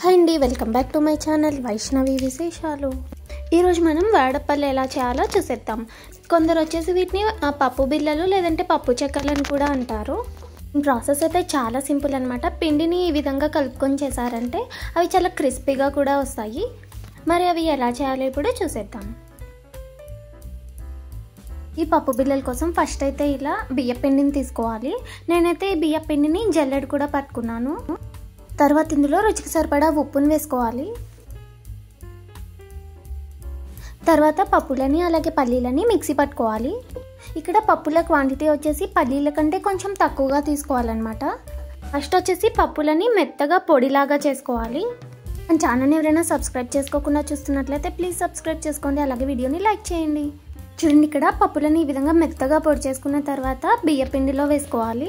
hi అండి welcome back to my channel Vaishnavi విశేషాలు ఈరోజు మనం వాడపల్లి ఎలా చేయాలో చూసేద్దాం కొందరు వచ్చేసి వీటిని ఆ, పప్పు బిళ్ళలు లేదంటే పప్పు చెక్కలను కూడా అంటారు ప్రాసెస్ అయితే చాలా సింపుల్ అనమాట పిండిని ఈ విధంగా కలుపుకొని చేశారంటే అవి చాలా క్రిస్పీగా కూడా వస్తాయి మరి అవి ఎలా చేయాలో ఇప్పుడు చూసేద్దాం ఈ పప్పు బిళ్ళల కోసం ఫస్ట్ అయితే ఇలా బియ్య పిండిని తీసుకోవాలి నేనైతే ఈ బియ్య పిండిని జల్లెడ కూడా పట్టుకున్నాను తర్వాత ఇందులో రుచికి సరిపడా ఉప్పును వేసుకోవాలి తర్వాత పప్పులని అలాగే పల్లీలని మిక్సీ పట్టుకోవాలి ఇక్కడ పప్పుల క్వాంటిటీ వచ్చేసి పల్లీల కంటే కొంచెం తక్కువగా తీసుకోవాలన్నమాట ఫస్ట్ వచ్చేసి పప్పులని మెత్తగా పొడిలాగా చేసుకోవాలి మన ఛానల్ని ఎవరైనా సబ్స్క్రైబ్ చేసుకోకుండా చూస్తున్నట్లయితే ప్లీజ్ సబ్స్క్రైబ్ చేసుకోండి అలాగే వీడియోని లైక్ చేయండి చూడండి ఇక్కడ పప్పులని ఈ విధంగా మెత్తగా పొడి చేసుకున్న తర్వాత బియ్య పిండిలో వేసుకోవాలి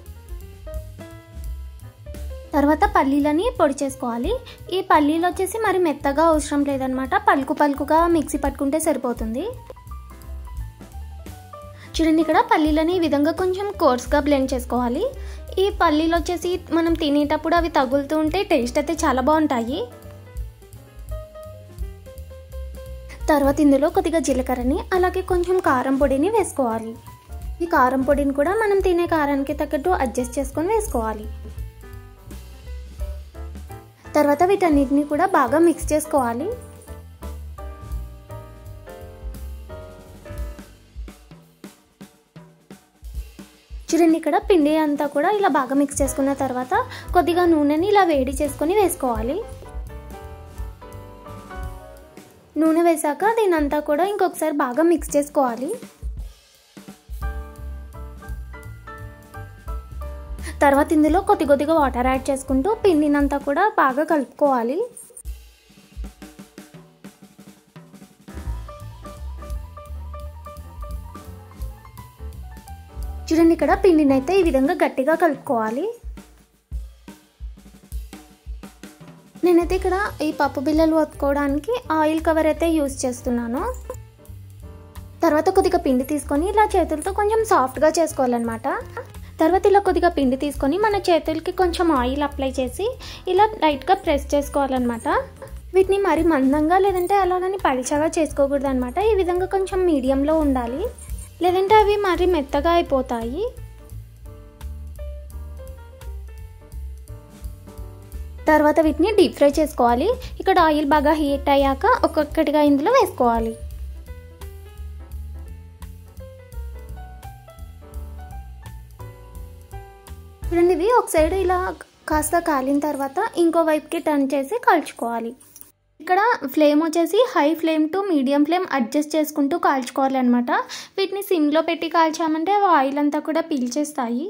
తర్వాత పల్లీలని పొడి చేసుకోవాలి ఈ పల్లీలు వచ్చేసి మరి మెత్తగా అవసరం లేదనమాట పలుకు పలుకుగా మిక్సీ పట్టుకుంటే సరిపోతుంది చూడండి ఇక్కడ పల్లీలని ఈ విధంగా కొంచెం కోర్స్గా బ్లెండ్ చేసుకోవాలి ఈ పల్లీలు వచ్చేసి మనం తినేటప్పుడు అవి తగులుతూ ఉంటే టేస్ట్ అయితే చాలా బాగుంటాయి తర్వాత ఇందులో కొద్దిగా జీలకర్రని అలాగే కొంచెం కారం పొడిని వేసుకోవాలి ఈ కారం పొడిని కూడా మనం తినే కారానికి తగ్గట్టు అడ్జస్ట్ చేసుకొని వేసుకోవాలి తర్వాత వీటన్నిటిని కూడా బాగా మిక్స్ చేసుకోవాలి చూడండి ఇక్కడ పిండి అంతా కూడా ఇలా బాగా మిక్స్ చేసుకున్న తర్వాత కొద్దిగా నూనెని ఇలా వేడి చేసుకొని వేసుకోవాలి నూనె వేసాక దీని అంతా కూడా ఇంకొకసారి బాగా మిక్స్ చేసుకోవాలి తర్వాత ఇందులో కొద్ది కొద్దిగా వాటర్ యాడ్ చేసుకుంటూ పిండినంతా కూడా బాగా కలుపుకోవాలి చూడండి ఇక్కడ పిండిని అయితే ఈ విధంగా గట్టిగా కలుపుకోవాలి నేనైతే ఇక్కడ ఈ పప్పు బిళ్ళలు ఒత్తుకోవడానికి ఆయిల్ కవర్ అయితే యూజ్ చేస్తున్నాను తర్వాత కొద్దిగా పిండి తీసుకొని ఇలా చేతులతో కొంచెం సాఫ్ట్గా చేసుకోవాలన్నమాట తర్వాత ఇలా కొద్దిగా పిండి తీసుకొని మన చేతులకి కొంచెం ఆయిల్ అప్లై చేసి ఇలా లైట్గా ప్రెస్ చేసుకోవాలన్నమాట వీటిని మరి మందంగా లేదంటే అలాగని పడిచగా చేసుకోకూడదు అనమాట ఈ విధంగా కొంచెం మీడియంలో ఉండాలి లేదంటే అవి మరి మెత్తగా అయిపోతాయి తర్వాత వీటిని డీప్ ఫ్రై చేసుకోవాలి ఇక్కడ ఆయిల్ బాగా హీట్ అయ్యాక ఒక్కొక్కటిగా ఇందులో వేసుకోవాలి చూడండి ఇవి ఒక సైడ్ ఇలా కాస్త కాలిన తర్వాత ఇంకో వైపుకి టర్న్ చేసి కాల్చుకోవాలి ఇక్కడ ఫ్లేమ్ వచ్చేసి high flame to medium flame adjust చేసుకుంటూ కాల్చుకోవాలి అనమాట వీటిని సిమ్లో పెట్టి కాల్చామంటే అవి ఆయిల్ అంతా కూడా పీల్చేస్తాయి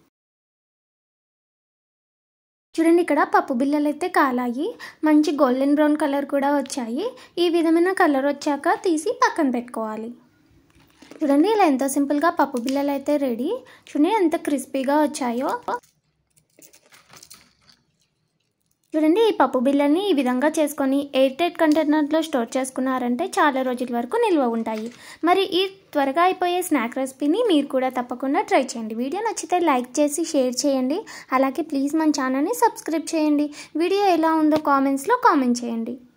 చూడండి ఇక్కడ పప్పు బిళ్ళలు అయితే కాలాయి మంచి గోల్డెన్ బ్రౌన్ కలర్ కూడా వచ్చాయి ఈ విధమైన కలర్ వచ్చాక తీసి పక్కన పెట్టుకోవాలి చూడండి ఇలా ఎంతో సింపుల్గా పప్పు బిళ్ళలు అయితే రెడీ చూడండి ఎంత క్రిస్పీగా వచ్చాయో చూడండి ఈ పప్పు బిళ్ళని ఈ విధంగా చేసుకొని ఎయిర్ టైట్ కంటైనర్లో స్టోర్ చేసుకున్నారంటే చాలా రోజుల వరకు నిల్వ ఉంటాయి మరి ఈ త్వరగా అయిపోయే స్నాక్ రెసిపీని మీరు కూడా తప్పకుండా ట్రై చేయండి వీడియో నచ్చితే లైక్ చేసి షేర్ చేయండి అలాగే ప్లీజ్ మన ఛానల్ని సబ్స్క్రైబ్ చేయండి వీడియో ఎలా ఉందో కామెంట్స్లో కామెంట్ చేయండి